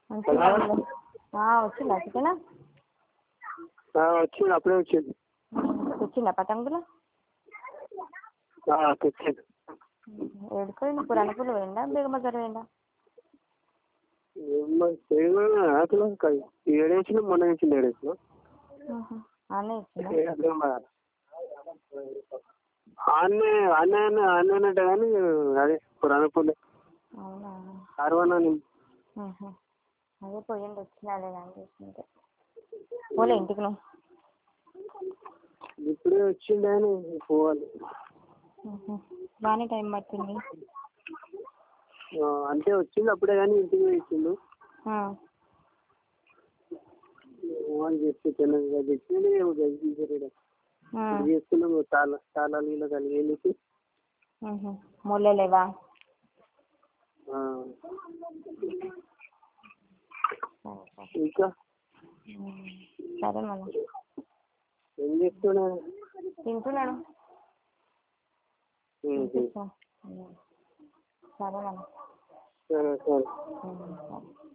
మంచిగా ఉంది. ఆ, వచ్చిందా చికెన్ ఆ, వచ్చింది అప్పుడే వచ్చింది తెచ్చిందా పతంగులు ఆ, తెచ్చింది ఏడుకోయింది పురాణపూర్ పోయిందా బేగమజార్ పోయిందా అసలు ఏడేసిన మొన్న వేసింది ఏడేసిన అన్నీ ఇచ్చిందా ఆన్నే ఆన్నే ఆన్నే అన్నట్టు కానీ అదే పురాణపూర్లే అవునా అరవన్నా ఉహు. అదే పోయింది వచ్చినాలే అని చూస్తుంటే పోలే ఇంటికి నువ్వు ఇప్పుడే వచ్చిండే అని పోవాలి ఉహు. బాగానే టైం పడుతుంది ఆ, అంటే వచ్చింది అప్పుడే కానీ ఇంటికి పోయి ఇచ్చిండు ఆ. వాళ్ళు చెప్పి చిన్నగా తెచ్చిండు ఏమో తీసుకురాడు ఆ. చేసుకున్నాము చాలా చాలా నీళ్ళు కలిగి వెళ్ళి ఉహు. ముళ్ళే లేవా సరే సరే ఇంకా ఉమ్. సరే మళ్ళీ ఏం చేస్తున్నా తింటున్నాను ఉమ్, తినిపిస్తా. ఉమ్. సరే మళ్ళీ సరే సరే ఉమ్. సరే